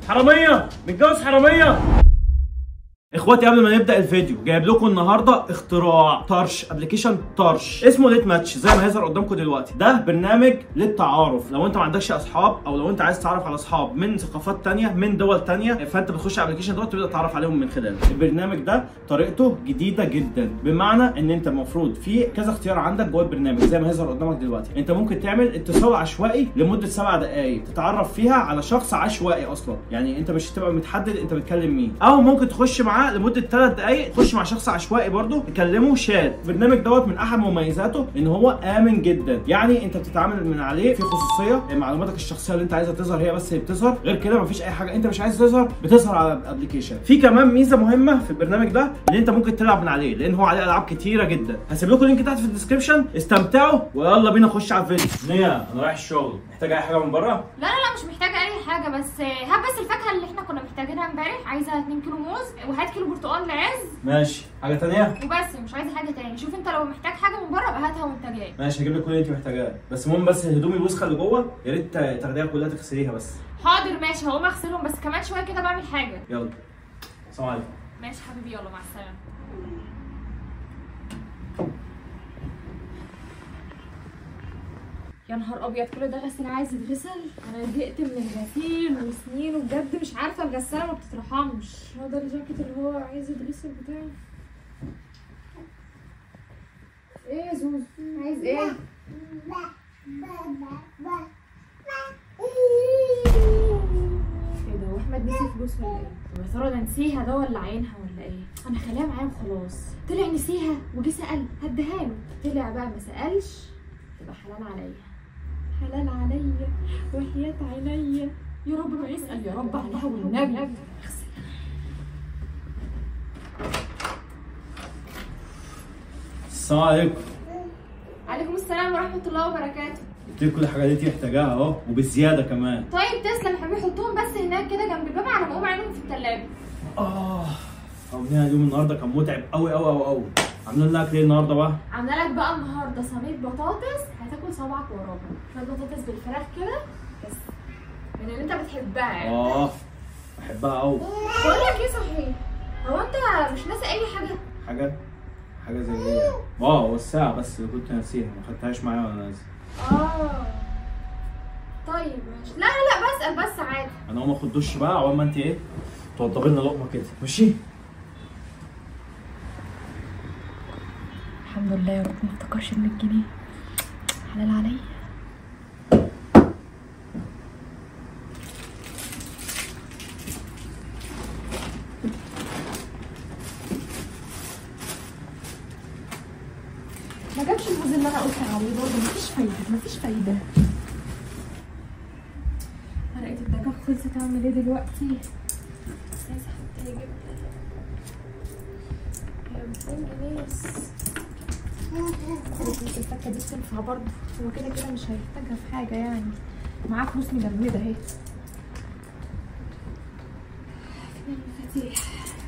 حراميه متجوز حراميه اخواتي قبل ما نبدا الفيديو جايب لكم النهارده اختراع طرش ابلكيشن طرش اسمه ليت ماتش زي ما هيظهر قدامكم دلوقتي ده برنامج للتعارف لو انت ما عندكش اصحاب او لو انت عايز تعرف على اصحاب من ثقافات تانية من دول تانية فانت بتخش على الابلكيشن دوت تبدا تتعرف عليهم من خلاله البرنامج ده طريقته جديده جدا بمعنى ان انت المفروض في كذا اختيار عندك جوه البرنامج زي ما هيظهر قدامك دلوقتي انت ممكن تعمل اتصال عشوائي لمده سبع دقائق تتعرف فيها على شخص عشوائي اصلا يعني انت مش هتبقى متحدد انت بتكلم مين او ممكن تخش معاه لمده ثلاث دقائق تخش مع شخص عشوائي برضه تكلمه شات البرنامج دوت من احد مميزاته ان هو امن جدا يعني انت بتتعامل من عليه في خصوصيه معلوماتك الشخصيه اللي انت عايزها تظهر هي بس هي بتظهر غير كده مفيش اي حاجه انت مش عايز تظهر بتظهر على الابلكيشن في كمان ميزه مهمه في البرنامج ده ان انت ممكن تلعب من عليه لان هو عليه العاب كتيره جدا هسيب لكم اللينك تحت في الديسكربشن استمتعوا ويلا بينا نخش على الفيديو نيا انا رايح الشغل محتاج اي حاجه من بره لا لا لا مش محتاجه اي حاجه بس هات بس الفاكهه اللي احنا كنا محتاجينها امبارح عايزه 2 كيلو موز وهات كيلو برتقال لعز ماشي حاجه تانية وبس مش عايزه حاجه تاني شوف انت لو محتاج حاجه من بره يبقى هاتها وانت جاي ماشي هجيب لك كل اللي انت محتاجاه بس المهم بس الهدوم الوسخه اللي جوه يا ريت تاخديها كلها تغسليها بس حاضر ماشي هقوم اغسلهم بس كمان شويه كده بعمل حاجه يلا السلام عليكم ماشي حبيبي يلا مع السلامه يا نهار ابيض كل ده غسيل عايز يتغسل انا زهقت من الغسيل وسنين وبجد مش عارفه الغساله ما بتترحمش هو ده الجاكيت اللي هو عايز يتغسل بتاعي ايه يا زوزو عايز ايه ايه ده واحمد نسي فلوس ولا ايه طب يا ترى ده نسيها ده ولا عينها ولا ايه انا خليها معايا وخلاص طلع نسيها وجه سال هديها له طلع بقى ما سالش يبقى حلال عليا حلال عليا وحياة عينيا يا رب ما يسأل يا رب عليها والنبي اغسل. السلام عليكم عليكم السلام ورحمة الله وبركاته جبت لك كل الحاجات اللي انت محتاجاها اهو وبزياده كمان طيب تسلم يا حبيبي حطهم بس هناك كده جنب الباب على ما اقوم اعملهم في التلاجة اه عاملين اليوم النهارده كان متعب قوي قوي قوي قوي عاملين لك ايه النهارده بقى عامله لك بقى النهارده صينيه بطاطس هتاكل صبعك وراها شويه بطاطس بالفراخ كده بس من اللي انت بتحبها يعني اه بحبها قوي بقول لك ايه صحيح هو انت مش ناسي اي حاجه حاجه حاجه زي ايه يعني؟ اه هو الساعه بس اللي كنت ناسيها ما خدتهاش معايا وانا نازل اه طيب ماشي لا لا لا بسأل بس عادي انا هقوم اخد دش بقى عقبال ما انت ايه توضبي لنا لقمه كده ماشي الحمد لله يا رب ما افتكرش ال 100 جنيه حلال عليا ما جابش الموز اللي انا قلت عليه برضه مفيش فايده مفيش فايده ورقه الدجاج خلصت اعمل ايه دلوقتي اساسا حتى يجيب يا 200 جنيه بس بس الفكه دي تنفع برضه هو كده كده مش هيحتاجها في حاجه يعني معاه فلوس مجمده اهي فين المفاتيح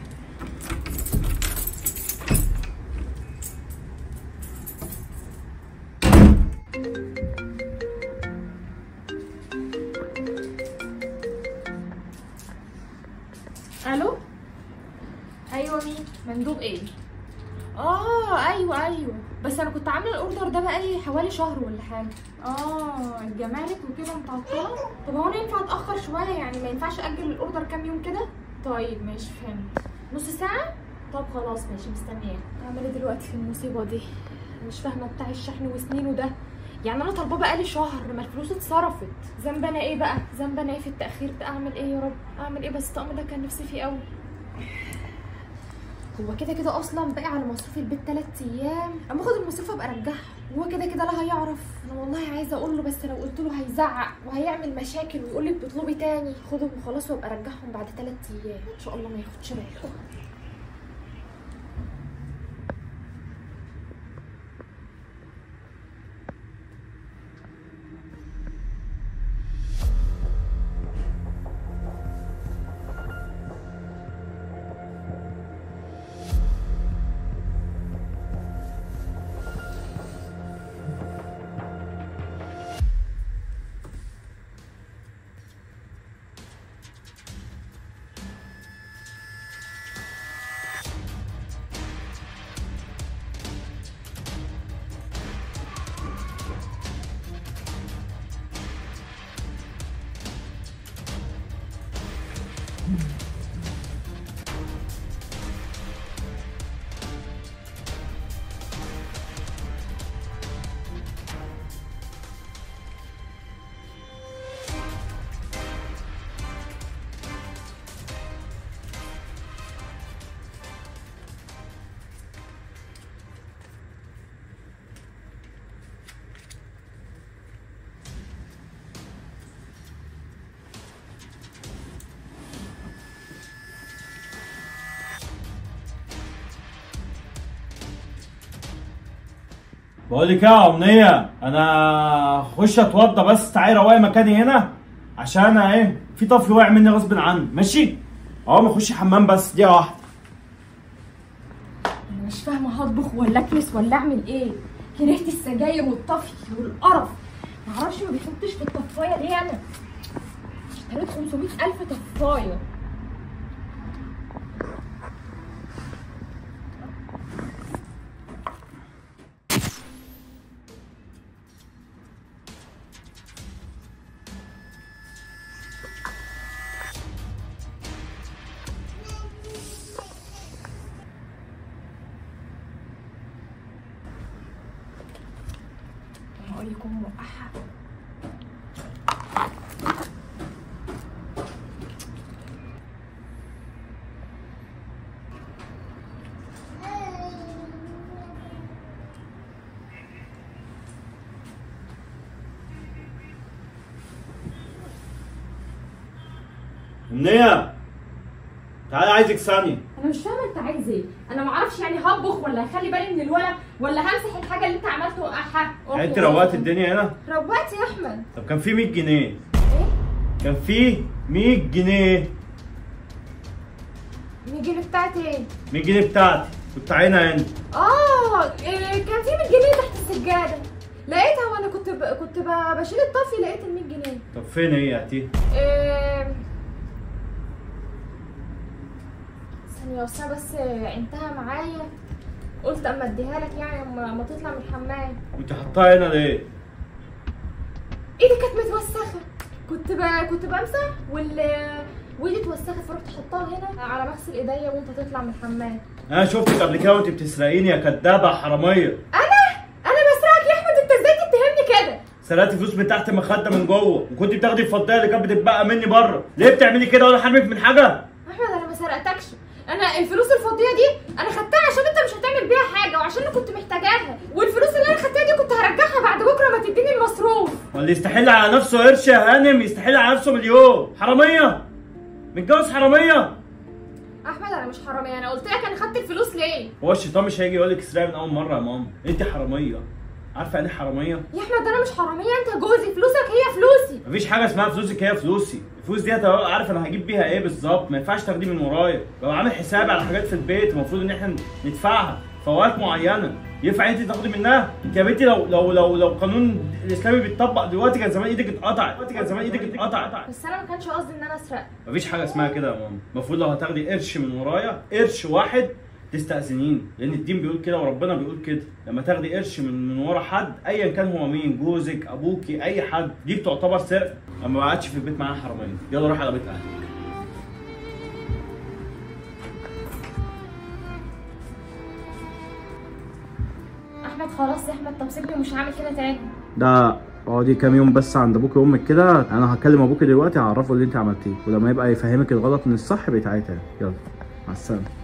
الو ايوه مين مندوب ايه اه ايوه ايوه بس انا كنت عامله الاوردر ده بقالي حوالي شهر ولا حاجه اه الجمارك وكده متعطله طب هو انا ينفع اتاخر شويه يعني ما ينفعش اجل الاوردر كام يوم كده طيب ماشي فهمت نص ساعه طب خلاص ماشي مستنياه اعمل ايه دلوقتي في المصيبه دي مش فاهمه بتاع الشحن وسنينه ده يعني انا طالباه بقالي شهر ما الفلوس اتصرفت ذنب انا ايه بقى ذنب انا ايه في التاخير ده اعمل ايه يا رب اعمل ايه بس الطقم ده كان نفسي فيه قوي هو كده كده اصلا باقي على مصروف البيت 3 ايام اما اخد المصروف ابقى ارجعها هو كده كده لا هيعرف انا والله عايزه اقول له بس لو قلت له هيزعق وهيعمل مشاكل ويقول لك بتطلبي تاني خدهم وخلاص وابقى ارجعهم بعد 3 ايام ان شاء الله ما ياخدش باله بقول لك ايه يا امنيه انا خش اتوضى بس تعالي رواقي مكاني هنا عشان انا ايه في طفل واقع مني غصب عني ماشي اهو ما اخش حمام بس دقيقه واحده انا مش فاهمه هطبخ ولا اكنس ولا اعمل ايه كرهت السجاير والطفي والقرف معرفش ما بيحطش في الطفايه ليه انا اشتريت 500 الف طفايه هقول لكم موقعها امنيه تعالي عايزك ثانيه انا مش فاهمه انت عايز ايه انا ما اعرفش يعني هطبخ ولا هخلي بالي من الولد ولا همسح الحاجه اللي انت عملته وقعها يعني انت روقت الدنيا هنا روقت يا احمد طب كان في 100 جنيه ايه كان في 100 جنيه نيجي بتاعت ايه 100 جنيه بتاعتي كنت عينها هنا اه إيه كان في 100 جنيه تحت السجاده لقيتها وانا كنت ب... كنت ب... بشيل الطفي لقيت ال 100 جنيه طب فين هي هاتيها إيه... ثانية بس أنا بس عينتها معايا قلت اما اديها لك يعني اما اما تطلع من الحمام وانت حطها هنا ليه ايدي كانت متوسخة كنت ب... كنت بمسح وال وايدي اتوسخت فرحت حطاها هنا على مغسل ايديا وانت تطلع من الحمام انا شفتك قبل كده وانت بتسرقيني يا كدابه حراميه انا انا بسرقك يا احمد انت ازاي تتهمني كده سرقتي فلوس من تحت المخده من جوه وكنت بتاخدي الفضيه اللي كانت بتتبقى مني بره ليه بتعملي كده وانا حارمك من حاجه احمد انا ما سرقتكش انا الفلوس الفضيه دي انا خدتها عشان انت مش هتعمل بيها حاجه وعشان انا كنت محتاجاها والفلوس اللي انا خدتها دي كنت هرجعها بعد بكره ما تديني المصروف واللي يستحل على نفسه قرش يا هانم يستحل على نفسه مليون حراميه متجوز حراميه احمد انا مش حراميه انا قلت لك انا خدت الفلوس ليه هو الشيطان مش هيجي يقول لك اسرقي من اول مره يا ماما انت حراميه عارفه يعني إيه حراميه يا احمد انا مش حراميه انت جوزي فلوسك هي فلوسي مفيش حاجه اسمها فلوسك هي فلوسي الفلوس دي هتبقى عارف انا هجيب بيها ايه بالظبط ما ينفعش تاخدي من ورايا ببقى عامل حسابي على حاجات في البيت المفروض ان احنا ندفعها في اوقات معينه ينفع انت تاخدي منها انت يا بنتي لو لو لو لو القانون الاسلامي بيتطبق دلوقتي كان زمان ايدك اتقطعت دلوقتي كان زمان ايدك اتقطعت بس انا ما كانش قصدي ان انا اسرق مفيش حاجه اسمها كده يا ماما المفروض لو هتاخدي قرش من ورايا قرش واحد تستأذنين لان الدين بيقول كده وربنا بيقول كده لما تاخدي قرش من من ورا حد ايا كان هو مين جوزك ابوكي اي حد دي بتعتبر سرقه اما ما قعدش في البيت معانا حراميه يلا روح على بيت اهلك احمد خلاص يا احمد طب سيبني مش هعمل كده تاني ده اقعدي كام يوم بس عند ابوك وامك كده انا هكلم ابوك دلوقتي هعرفه اللي انت عملتيه ولما يبقى يفهمك الغلط من الصح بيتعاد تاني يلا مع السلامه